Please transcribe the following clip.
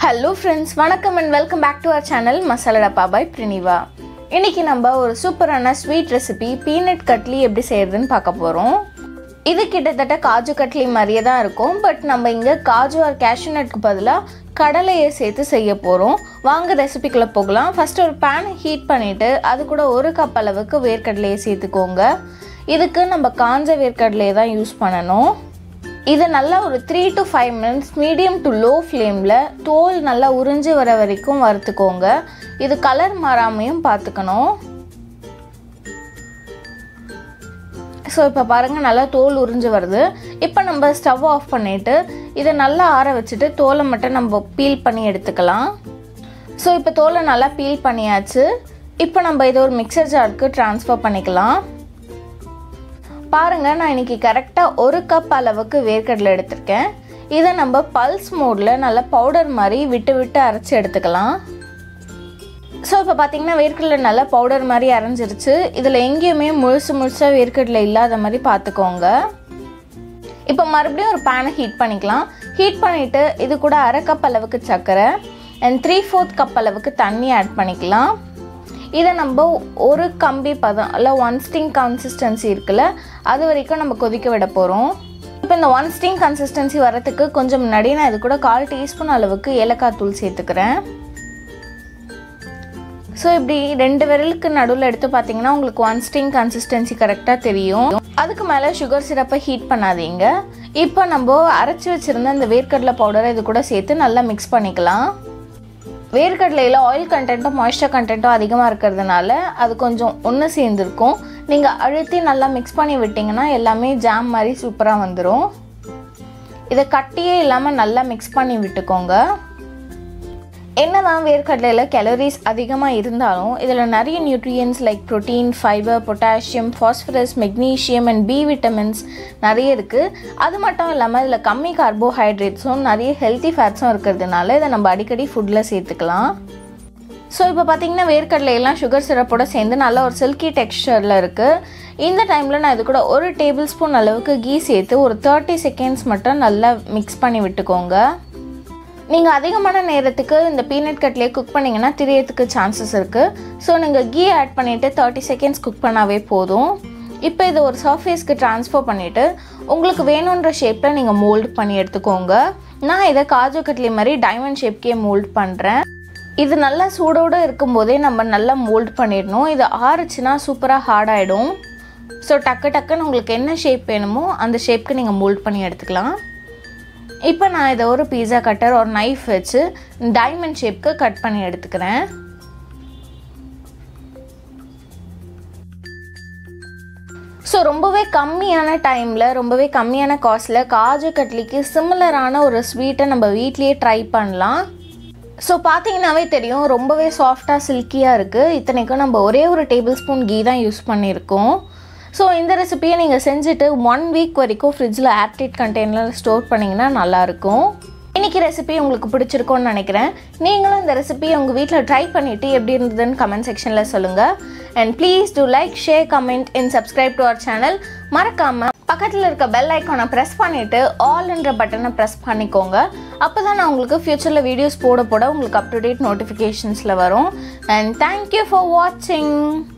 hello friends வணக்கம் and welcome back to our channel Masala Dabba by பிரினிவா இன்னைக்கு நம்ம ஒரு சூப்பரான ஸ்வீட் ரெசிபி பீனட் கட்லி எப்படி செய்யறதுன்னு பார்க்க போகிறோம் இது கிட்டத்தட்ட காஜு கட்லி மாதிரியே தான் இருக்கும் பட் நம்ம இங்கே காஜு ஆர் cashew நட்க்கு பதிலாக கடலையை சேர்த்து செய்ய போகிறோம் வாங்க ரெசிபிக்குள்ளே போகலாம் ஃபஸ்ட்டு ஒரு பேன் ஹீட் பண்ணிவிட்டு அது கூட ஒரு கப் அளவுக்கு வேர்க்கடலையை சேர்த்துக்கோங்க இதுக்கு நம்ம காஞ்ச வேர்க்கடலையை தான் யூஸ் பண்ணணும் இதை நல்லா ஒரு three to five minutes medium to low ஃப்ளேமில் தோல் நல்லா உறிஞ்சி வர வரைக்கும் வறுத்துக்கோங்க இது கலர் மாறாமையும் பார்த்துக்கணும் ஸோ இப்போ பாருங்கள் நல்லா தோல் உறிஞ்சு வருது இப்போ நம்ம ஸ்டவ் ஆஃப் பண்ணிவிட்டு இதை நல்லா ஆற வச்சுட்டு தோலை மட்டும் நம்ம பீல் பண்ணி எடுத்துக்கலாம் ஸோ இப்போ தோலை நல்லா பீல் பண்ணியாச்சு இப்போ நம்ம இதை ஒரு மிக்சர் ஜாருக்கு ட்ரான்ஸ்ஃபர் பண்ணிக்கலாம் பாருங்கள் நான் இன்றைக்கி கரெக்டாக ஒரு கப் அளவுக்கு வேர்க்கடலை எடுத்திருக்கேன் இதை நம்ம பல்ஸ் மோடில் நல்லா பவுடர் மாதிரி விட்டு விட்டு அரைச்சி எடுத்துக்கலாம் ஸோ இப்போ பார்த்தீங்கன்னா வேர்க்கடலை நல்லா பவுடர் மாதிரி அரைஞ்சிருச்சு இதில் எங்கேயுமே முழுசு முழுசாக வேர்க்கடலை இல்லாத மாதிரி பார்த்துக்கோங்க இப்போ மறுபடியும் ஒரு பேனை ஹீட் பண்ணிக்கலாம் ஹீட் பண்ணிவிட்டு இது கூட அரை கப் அளவுக்கு சர்க்கரை அண்ட் த்ரீ ஃபோர்த் கப் அளவுக்கு தண்ணி ஆட் பண்ணிக்கலாம் இதை நம்ம ஒரு கம்பி பதம் இல்லை ஒன் ஸ்டிங் கன்சிஸ்டன்சி இருக்குல்ல அது வரைக்கும் நம்ம கொதிக்க விட போகிறோம் இப்போ இந்த ஒன் ஸ்டிங் கன்சிஸ்டன்சி வரத்துக்கு கொஞ்சம் முன்னாடி நான் இது கூட கால் டீஸ்பூன் அளவுக்கு ஏலக்காய் தூள் சேர்த்துக்கிறேன் ஸோ இப்படி ரெண்டு விரலுக்கு நடுவில் எடுத்து பார்த்தீங்கன்னா உங்களுக்கு ஒன் ஸ்டிங் கன்சிஸ்டன்சி கரெக்டாக தெரியும் அதுக்கு மேலே சுகர் சிரப்பை ஹீட் பண்ணாதீங்க இப்போ நம்ம அரைச்சி வச்சுருந்த இந்த வேர்க்கடலை பவுடரை இது கூட சேர்த்து நல்லா மிக்ஸ் பண்ணிக்கலாம் வேர்க்கடலையில் ஆயில் கண்டென்ட்டும் மாய்ஸ்சர் கண்டென்ட்டும் அதிகமாக இருக்கிறதுனால அது கொஞ்சம் ஒன்று சேர்ந்துருக்கும் நீங்கள் அழுத்தி நல்லா மிக்ஸ் பண்ணி விட்டிங்கன்னா எல்லாமே ஜாம் மாதிரி சூப்பராக வந்துடும் இதை கட்டியே இல்லாமல் நல்லா மிக்ஸ் பண்ணி விட்டுக்கோங்க என்னதான் வேர்க்கடலையில் கேலரிஸ் அதிகமாக இருந்தாலும் இதில் நிறைய nutrients like protein fibre potassium phosphorus magnesium and B vitamins நிறைய இருக்குது அது மட்டும் இல்லாமல் இதில் கம்மி கார்போஹைட்ரேட்ஸும் நிறைய ஹெல்த்தி ஃபேட்ஸும் இருக்கிறதுனால இதை நம்ம அடிக்கடி ஃபுட்டில் சேர்த்துக்கலாம் ஸோ இப்போ பார்த்தீங்கன்னா வேர்க்கடலையெல்லாம் சுகர் சிரப்போட சேர்ந்து நல்ல ஒரு சில்கி டெக்ஸ்டரில் இருக்குது இந்த டைமில் நான் இது கூட ஒரு டேபிள் ஸ்பூன் அளவுக்கு கீ சேர்த்து ஒரு தேர்ட்டி செகண்ட்ஸ் மட்டும் நல்லா மிக்ஸ் பண்ணி விட்டுக்கோங்க நீங்கள் அதிகமான நேரத்துக்கு இந்த பீனட் கட்லேயே குக் பண்ணிங்கன்னா திரியறதுக்கு சான்சஸ் இருக்குது ஸோ நீங்கள் கீ ஆட் பண்ணிவிட்டு தேர்ட்டி செகண்ட்ஸ் குக் பண்ணாவே போதும் இப்போ இதை ஒரு சர்ஃபேஸ்க்கு ட்ரான்ஸ்ஃபர் பண்ணிவிட்டு உங்களுக்கு வேணுன்ற ஷேப்பில் நீங்கள் மோல்ட் பண்ணி எடுத்துக்கோங்க நான் இதை காஜு கட்லி மாதிரி டைமண்ட் ஷேப்கே மோல்ட் பண்ணுறேன் இது நல்லா சூடோடு இருக்கும்போதே நம்ம நல்லா மோல்ட் பண்ணிடணும் இது ஆறுச்சுன்னா சூப்பராக ஹார்ட் ஆகிடும் ஸோ டக்கு டக்குன்னு உங்களுக்கு என்ன ஷேப் வேணுமோ அந்த ஷேப்க்கு நீங்கள் மோல்ட் பண்ணி எடுத்துக்கலாம் இப்போ நான் இதை ஒரு பீஸா கட்டர் ஒரு நைஃப் வச்சு டைமண்ட் ஷேப்க்கு கட் பண்ணி எடுத்துக்கிறேன் ஸோ ரொம்பவே கம்மியான டைமில் ரொம்பவே கம்மியான காஸ்ட்டில் காஜு கட்லிக்கு சிமிலரான ஒரு ஸ்வீட்டை நம்ம வீட்லேயே ட்ரை பண்ணலாம் ஸோ பார்த்தீங்கன்னாவே தெரியும் ரொம்பவே சாஃப்டாக சில்கியாக இருக்குது இத்தனைக்கும் நம்ம ஒரே ஒரு டேபிள் ஸ்பூன் கீ தான் யூஸ் பண்ணியிருக்கோம் ஸோ இந்த ரெசிபியை நீங்கள் செஞ்சுட்டு ஒன் வீக் வரைக்கும் ஃப்ரிட்ஜில் ஏர்டைட் கண்டெய்னரில் ஸ்டோர் பண்ணிங்கன்னா நல்லாயிருக்கும் இன்றைக்கி ரெசிபி உங்களுக்கு பிடிச்சிருக்கோன்னு நினைக்கிறேன் நீங்களும் இந்த ரெசிபியை உங்கள் வீட்டில் ட்ரை பண்ணிவிட்டு எப்படி இருந்ததுன்னு கமெண்ட் செக்ஷனில் சொல்லுங்கள் and please do like share comment and subscribe to our channel மறக்காமல் பக்கத்தில் இருக்க பெல் ஐக்கானை ப்ரெஸ் பண்ணிவிட்டு ஆல்ன்ற பட்டனை ப்ரெஸ் பண்ணிக்கோங்க அப்போ தான் நான் உங்களுக்கு ஃப்யூச்சரில் வீடியோஸ் போட போட உங்களுக்கு அப் டு டேட் நோட்டிஃபிகேஷன்ஸில் வரும் அண்ட் தேங்க்யூ ஃபார் வாட்சிங்